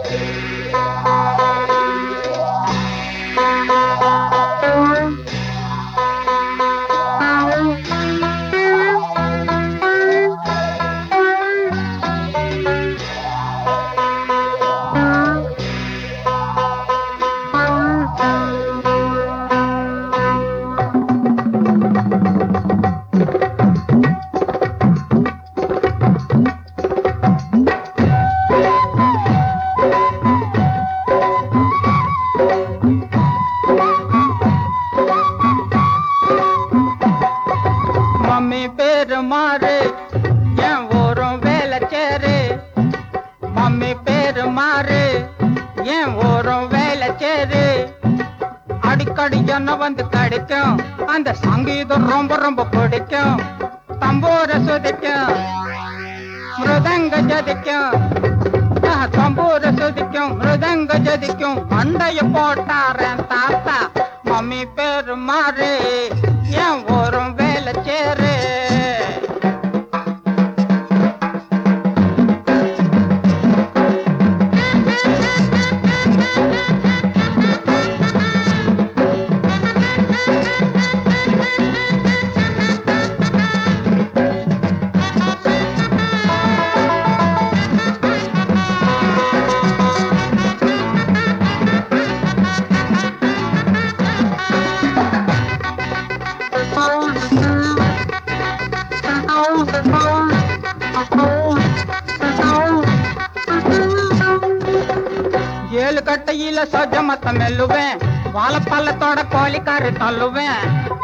mummy பேரு மாறு என் ஊரும் வேலைச்சேரு மம்மி பேரு மாறு என் ஊரும் வேலைச்சேரு அடிக்கடி என்ன வந்து கிடைக்கும் அந்த சங்கீதம் ரொம்ப ரொம்ப பிடிக்கும் தம்பூர சுதிக்கும் மிருதங்க ஜதிக்கும் ஆஹ், தம்பூர சுதிக்கும் மிருதங்க ஜதிக்கும் மண்டைய போட்டாரன் தாத்தா மம்மி பேரு மாறு என் ஊரும் வேலைச்சேரு ஏழு கட்டையில சொஜ மத்த மெல்லுவேன் வாழைப்பள்ளத்தோட கோழிக்காரு தள்ளுவேன்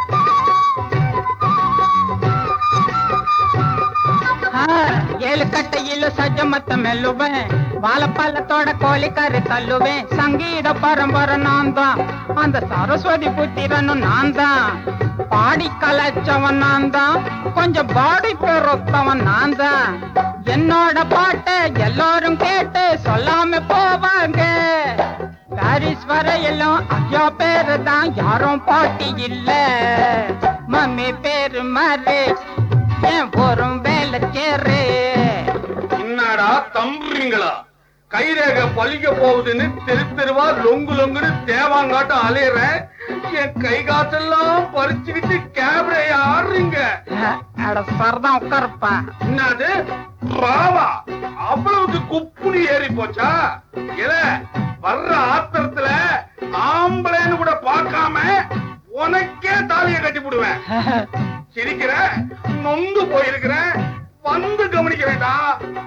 ஆ, ஏழு கட்டையில சஜ மத்த மெல்லுவேன் வாழைப்பள்ளத்தோட கோழிக்காரு தள்ளுவேன் சங்கீத பரம்பரை நான் தான் அந்த சரஸ்வதி புத்திரனும் நான் தான் பாடி கலைச்சவன் நான் தான் கொஞ்சம் பாடி பெருத்தவன் நான் தான் என்னோட பாட்டை எல்லாரும் கேட்டு சொல்லாம போவாங்க பாரிஸ் வரையிலும் ஐயா பேரு தான் யாரும் பாட்டி இல்ல மம்மி பேரு மாறு என் போரும் வேலை சேரு என்னடா தம்புறீங்களா கைரேக பழிக்க போகுதுன்னு தெரு தெருவா லொங்கு லொங்குன்னு தேவாங்காட்டம் அலையறேன் என் கை காசெல்லாம் பறிச்சுக்கிட்டு கேமரா ஆடுறீங்க அட சரதான் உட்காருப்பா என்னது ராவா அவ்வளவுக்கு குப்புனி ஏறி போச்சா இல வர்ற ஆத்திரத்துல ஆம்பளைன்னு கூட பார்க்காம உனக்கே தாலிய கட்டி போடுவேன் சிரிக்கிற நொந்து போயிருக்கிற வந்து கவனிக்கிறேன்டா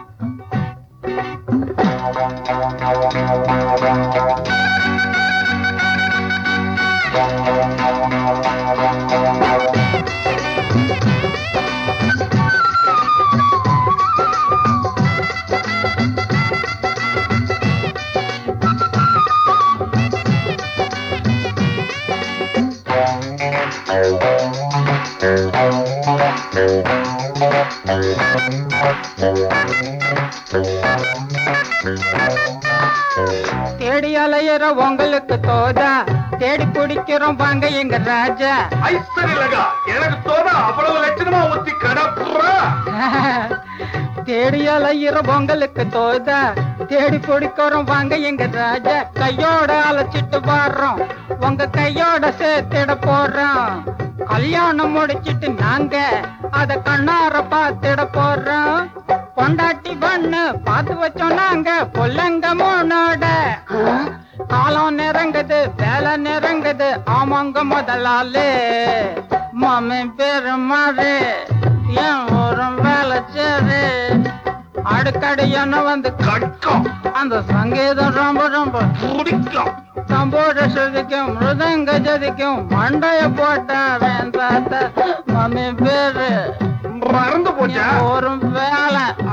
தேடி அலையிற உங்களுக்கு தோதா தேடி பிடிக்கிறோம் வாங்க எங்க ராஜா ஐஸ்வர்யலகா எனக்கு தோண அவ்வளவு லட்சணமா ஒத்தி கடப்புறா தேடி அலையிற உங்களுக்கு தோதா தேடி பிடிக்கிறோம் வாங்க எங்க ராஜா கையோட அழைச்சிட்டு வர்றோம் உங்க கையோட சேர்த்திட போறோம் கல்யாணம் முடிச்சிட்டு நாங்க அத கண்ணார பார்த்திட போறோம் பொண்டாட்டி பண்ணு பார்த்து வச்சோம் நாங்க பொல்லங்க மூணோட காலம் நெருங்குது வேலை நெருங்குது ஆமாங்க முதலாளி மாமி பேரு மாறு என் ஒரு வேலை சேரு அடிக்கடி என்ன வந்து கட்கம் அந்த சங்கீதம் ரொம்ப ரொம்ப பிடிக்கும் சம்போட சுதிக்கும் மிருதங்க ஜதிக்கும் மண்டைய போட்ட வேந்தாத்த மம்மி பேரு மறந்து போச்சா ஒரு வேலை